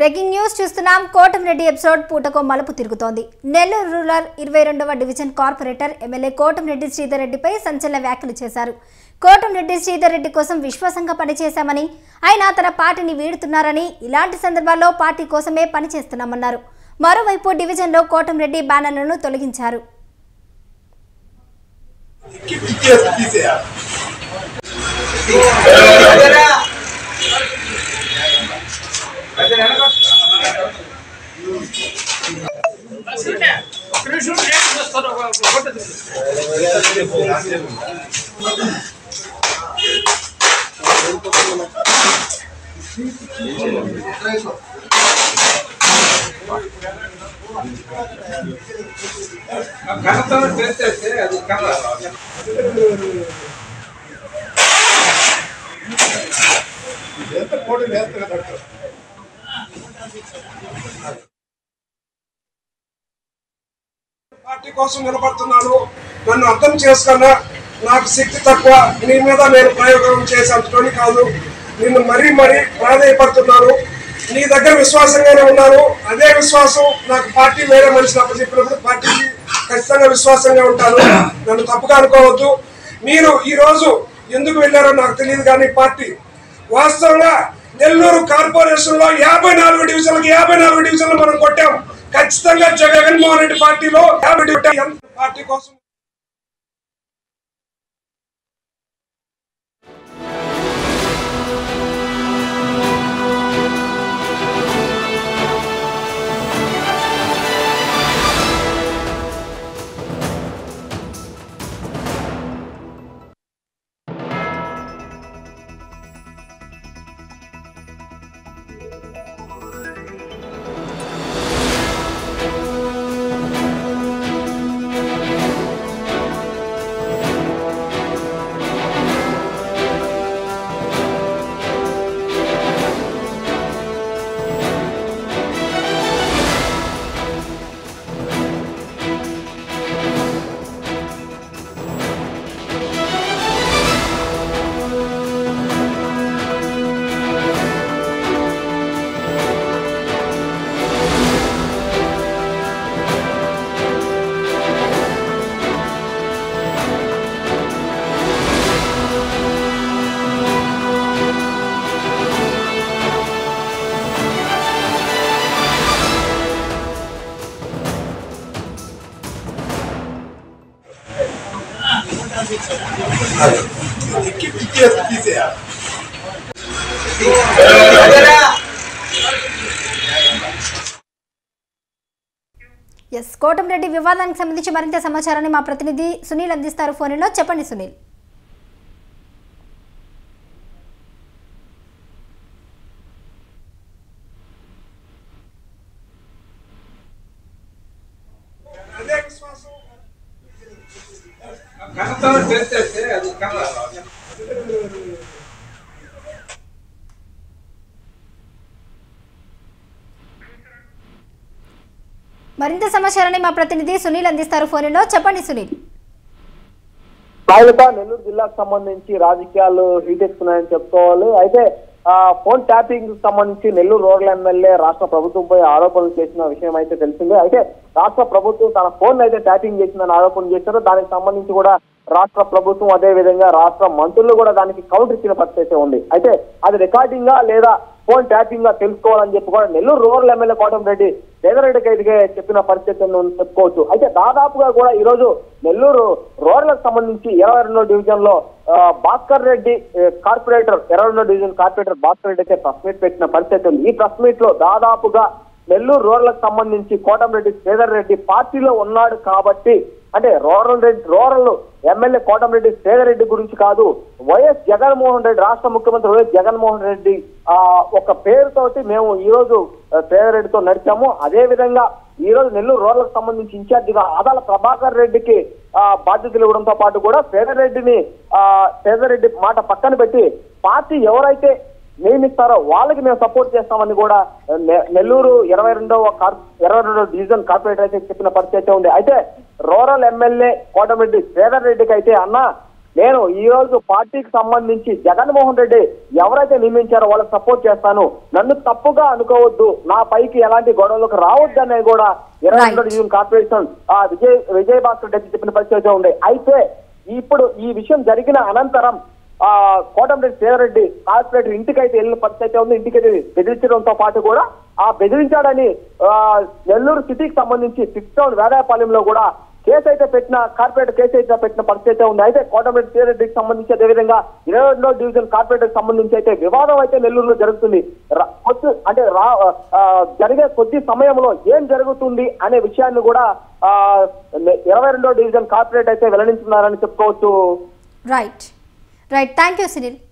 Breaking news చూస్తున్నాం Kotamreddy episode పూటకో మలుపు తిరుగుతోంది నెల్లూరు రూరల్ ఇరవై రెండవ division corporator MLA Kotamreddy Sridhar రెడ్డిపై సంచలన వ్యాఖ్యలు చేశారు కోటంరెడ్డి శ్రీధర్ రెడ్డి కోసం విశ్వాసంగా పనిచేశామని ఆయన తన పార్టీని వీడుతున్నారని ఇలాంటి సందర్భాల్లో పార్టీ కోసమే పనిచేస్తున్నామన్నారు మరోవైపు డివిజన్లో కోటంరెడ్డి బ్యానర్లను తొలగించారు ఘనత చేస్తే అది కథ ఎంత కోటి వేస్తారు డాక్టర్ పార్టీ కోసం నిలబడుతున్నాను నన్ను అర్థం చేసుకున్న నాకు శక్తి తక్కువ నీ మీద నేను ప్రయోగం చేసేంతటోని కాదు నిన్ను మరీ మరీ ప్రాధాయపడుతున్నాను నీ దగ్గర విశ్వాసంగానే ఉన్నాను అదే విశ్వాసం నాకు పార్టీ వేరే మనిషి చెప్పినప్పుడు పార్టీకి ఖచ్చితంగా విశ్వాసంగా ఉంటాను నన్ను తప్పుగా అనుకోవద్దు మీరు ఈ రోజు ఎందుకు వెళ్ళారో నాకు తెలియదు కానీ పార్టీ వాస్తవంగా నెల్లూరు కార్పొరేషన్ లో యాభై నాలుగు డివిజన్లకు యాభై నాలుగు డివిజన్లు మనం కొట్టాం ఖచ్చితంగా జగన్మోహన్ రెడ్డి పార్టీలో యాభై కొట్టాం. ఎంత పార్టీ కోసం ఎక్కి పిచ్చేసి తీసేయాలి ఎస్ కోటంరెడ్డి వివాదానికి సంబంధించి మరింత సమాచారాన్ని మా ప్రతినిధి సునీల్ అందిస్తారు ఫోన్లో చెప్పండి సునీల్ అదే విశ్వాసం ఘనత చేస్తే అది కథ మరింత సమాచారాన్ని మా ప్రతినిధి సునీల్ అందిస్తారు ఫోన్లో చెప్పండి సునీల్ సాయిలత నెల్లూరు జిల్లాకు సంబంధించి రాజకీయాలు హీట్ ఎక్కుతున్నాయని చెప్పుకోవాలి అయితే ఆ ఫోన్ ట్యాపింగ్ కు సంబంధించి నెల్లూరు రూరల్ ఎమ్మెల్యే రాష్ట్ర ప్రభుత్వంపై ఆరోపణలు చేసిన విషయం అయితే తెలిసిందే అయితే రాష్ట్ర ప్రభుత్వం తన ఫోన్ అయితే ట్యాపింగ్ చేసిందని ఆరోపణ చేశారు దానికి సంబంధించి కూడా రాష్ట్ర ప్రభుత్వం అదే విధంగా రాష్ట్ర మంత్రులు కూడా దానికి కౌంటర్ ఇచ్చిన పరిస్థితి అయితే ఉంది అయితే అది రికార్డింగ్ గా లేదా ఫోన్ ట్యాపింగ్ గా తెలుసుకోవాలని చెప్పి కూడా నెల్లూరు రూరల్ ఎమ్మెల్యే కోటంరెడ్డి పేదరెడ్డికి అయితే చెప్పిన పరిస్థితి ఉందని చెప్పుకోవచ్చు అయితే దాదాపుగా కూడా ఈ రోజు నెల్లూరు రూరల్ సంబంధించి ఇరవై రెండో డివిజన్ లో ఆ, భాస్కర్ రెడ్డి ఏ, కార్పొరేటర్ ఇరవై రెండో డివిజన్ కార్పొరేటర్ భాస్కర్ రెడ్డి అయితే ప్రెస్ మీట్ పెట్టిన పరిస్థితి ఉంది ఈ ప్రెస్ మీట్ లో దాదాపుగా నెల్లూరు రూరల్ సంబంధించి కోటంరెడ్డి శ్రీధర్ రెడ్డి పార్టీలో ఉన్నాడు కాబట్టి అంటే rural Reddy rural MLA Kotamreddy Sridhar Reddy గురించి కాదు వైఎస్ జగన్మోహన్ రెడ్డి రాష్ట్ర ముఖ్యమంత్రి వైఎస్ జగన్మోహన్ రెడ్డి ఆ ఒక పేరుతోటి మేము ఈ రోజు ఆ, శ్రీధర్ రెడ్డితో నడిచాము అదే విధంగా ఈ రోజు నెల్లూరు రూరల్ సంబంధించి ఇన్ఛార్జిగా ఆదాల ప్రభాకర్ రెడ్డికి ఆ, బాధ్యతలు ఇవ్వడంతో పాటు కూడా శ్రీధర్ రెడ్డిని ఆ శ్రీధర్ రెడ్డి మాట పక్కన పెట్టి పార్టీ ఎవరైతే నియమిస్తారో వాళ్ళకి మేము సపోర్ట్ చేస్తామని కూడా నె- నెల్లూరు ఇరవై రెండవ కార్ ఇరవై రెండవ డివిజన్ కార్పొరేటర్ అయితే చెప్పిన పరిస్థితి అయితే ఉంది అయితే రూరల్ ఎమ్మెల్యే కోటమిరెడ్డి శ్రీధర్ రెడ్డికి అయితే అన్న నేను ఈ రోజు పార్టీకి సంబంధించి జగన్మోహన్ రెడ్డి ఎవరైతే నియమించారో వాళ్ళకి సపోర్ట్ చేస్తాను నన్ను తప్పుగా అనుకోవద్దు నా పైకి ఎలాంటి గొడవలకు రావద్దని కూడా ఇరవై Right. రెండో డివిజన్ కార్పొరేషన్ ఆ విజయ్ విజయ్ భాస్కర్ రెడ్డి చెప్పిన పరిస్థితి అయితే ఉంది అయితే ఇప్పుడు ఈ విషయం జరిగిన అనంతరం ఆ కోటమిరెడ్డి శ్రీధర్రెడ్డి కార్పొరేటర్ ఇంటికైతే వెళ్ళిన పరిస్థితి అయితే ఉంది ఇంటికైతే బెదిరించడంతో పాటు కూడా ఆ బెదిరించాడని ఆ, నెల్లూరు సిటీకి సంబంధించి సిక్స్ టౌన్ వేదాయపాలెంలో కూడా కేసు అయితే పెట్టిన కార్పొరేటర్ కేసు అయితే పెట్టిన పరిస్థితి అయితే ఉంది అయితే కోటమిరెడ్డి శ్రీధర్రెడ్డికి సంబంధించి అదేవిధంగా ఇరవై రెండో డివిజన్ కార్పొరేటర్ సంబంధించి అయితే వివాదం అయితే నెల్లూరులో జరుగుతుంది రా- కొద్ది అంటే రా ఆ, జరిగే కొద్ది సమయంలో ఏం జరుగుతుంది అనే విషయాన్ని కూడా ఆ ఇరవై రెండో డివిజన్ కార్పొరేట్ అయితే వెల్లడించున్నారని చెప్పుకోవచ్చు right right thank you Sunil